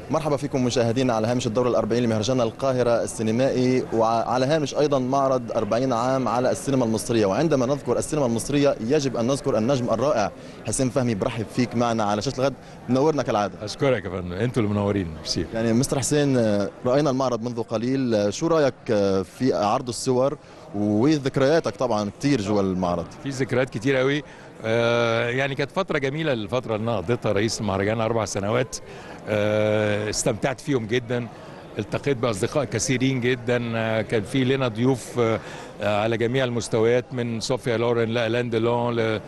مرحبا فيكم مشاهدينا على هامش الدورة الأربعين لمهرجان القاهرة السينمائي وعلى هامش أيضا معرض 40 عام على السينما المصرية وعندما نذكر السينما المصرية يجب أن نذكر النجم الرائع حسين فهمي برحب فيك معنا على شاشة الغد منورنا كالعادة اشكرك يا فندم انتوا اللي منورين ميرسي يعني مستر حسين رأينا المعرض منذ قليل شو رأيك في عرض الصور وذكرياتك طبعا كثير جوا المعرض في ذكريات كتير قوي آه يعني كانت فتره جميله الفتره اللي انا قضيتها رئيس المهرجان اربع سنوات آه استمتعت فيهم جدا التقيت باصدقاء كثيرين جدا آه كان في لنا ضيوف آه على جميع المستويات من صوفيا لورين لالان ديلون ل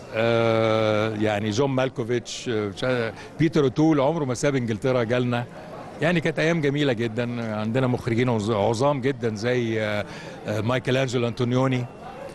آه يعني جون مالكوفيتش آه بيتر اوتول عمره ما ساب انجلترا جالنا يعني كانت ايام جميله جدا عندنا مخرجين عظام جدا زي آه مايكل انجلو انطونيوني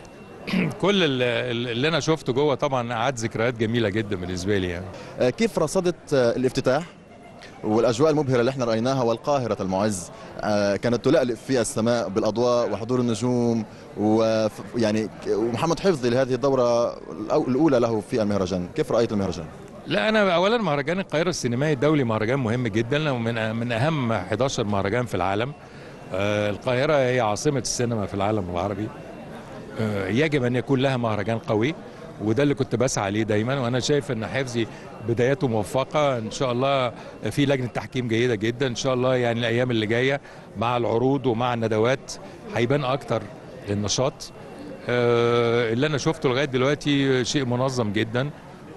كل اللي انا شفته جوه طبعا قعدت ذكريات جميله جدا بالنسبه لي يعني. كيف رصدت الافتتاح والاجواء المبهره اللي احنا رايناها والقاهره المعز كانت تلألئ في السماء بالاضواء وحضور النجوم ويعني ومحمد حفظي لهذه الدوره الاولى له في المهرجان كيف رايت المهرجان لا انا اولا مهرجان القاهره السينمائي الدولي مهرجان مهم جدا ومن من اهم 11 مهرجان في العالم القاهره هي عاصمه السينما في العالم العربي يجب ان يكون لها مهرجان قوي وده اللي كنت بسعى ليه دايما وانا شايف ان حفظي بداياته موفقه ان شاء الله في لجنه تحكيم جيده جدا ان شاء الله يعني الايام اللي جايه مع العروض ومع الندوات هيبان اكتر النشاط اللي انا شفته لغايه دلوقتي شيء منظم جدا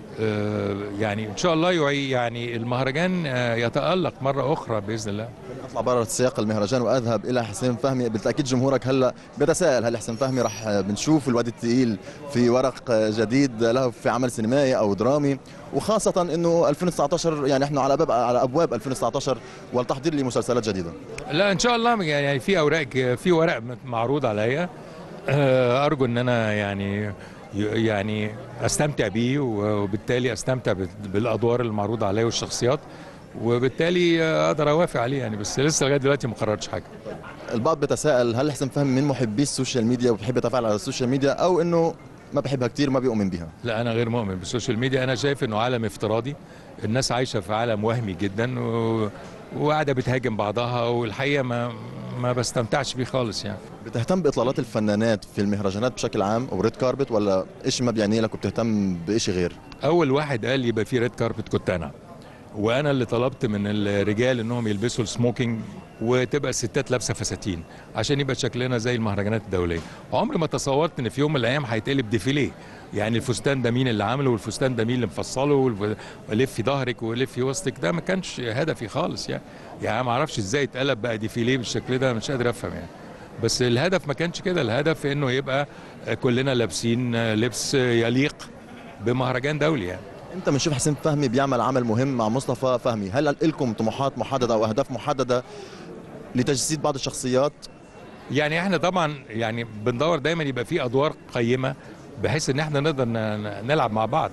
يعني ان شاء الله يعني المهرجان يتالق مره اخرى باذن الله اطلع برا سياق المهرجان واذهب الى حسين فهمي بالتاكيد جمهورك هلا بيتساءل هل حسين فهمي راح بنشوف الواد الثقيل في ورق جديد له في عمل سينمائي او درامي وخاصه انه 2019 يعني احنا على باب على ابواب 2019 والتحضير لمسلسلات جديده لا ان شاء الله يعني في اوراق في ورق معروض عليا ارجو ان انا يعني يعني استمتع بيه وبالتالي استمتع بالادوار المعروضه عليا والشخصيات وبالتالي اقدر اوافق عليه يعني بس لسه لغايه دلوقتي ما قررتش حاجه البعض بيتساءل هل حسين فهمي من محبي السوشيال ميديا وبحب يتفاعل على السوشيال ميديا او انه ما بحبها كتير ما بيؤمن بيها لا انا غير مؤمن بالسوشيال ميديا انا شايف انه عالم افتراضي الناس عايشه في عالم وهمي جدا و... وقاعده بتهاجم بعضها والحقيقه ما ما بستمتعش بيه خالص يعني بتهتم باطلالات الفنانات في المهرجانات بشكل عام او ريد كاربت ولا ايش ما بيعني لك وبتهتم بشيء غير اول واحد قال يبقى في ريد كاربت كنت انا وانا اللي طلبت من الرجال انهم يلبسوا السموكينج وتبقى الستات لابسه فساتين عشان يبقى شكلنا زي المهرجانات الدوليه عمري ما تصورت ان في يوم من الايام هيتقلب ديفيليه يعني الفستان ده مين اللي عامله والفستان ده مين اللي مفصله ولف في ظهرك ولف في وسطك ده ما كانش هدفي خالص يعني يعني ما اعرفش ازاي اتقلب بقى ديفيليه بالشكل ده مش قادر افهم يعني بس الهدف ما كانش كده الهدف انه يبقى كلنا لابسين لبس يليق بمهرجان دولي يعني انت بنشوف حسين فهمي بيعمل عمل مهم مع مصطفى فهمي هل لكم طموحات محدده او اهداف محدده لتجسيد بعض الشخصيات يعني احنا طبعا يعني بندور دايما يبقى في ادوار قيمه بحيث ان احنا نقدر نلعب مع بعض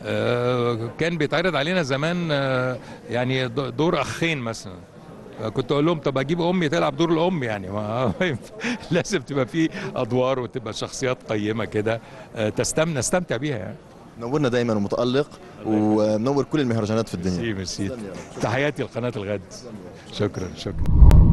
كان بيتعرض علينا زمان يعني دور اخين مثلا كنت اقول لهم طب اجيب امي تلعب دور الام يعني ما لازم تبقى في ادوار وتبقى شخصيات قيمه كده تستمتع نستمتع بيها يعني منورنا دايما ومتالق ومنور كل المهرجانات في الدنيا ميرسي ميرسي تحياتي لقناه الغد شكرا شكرا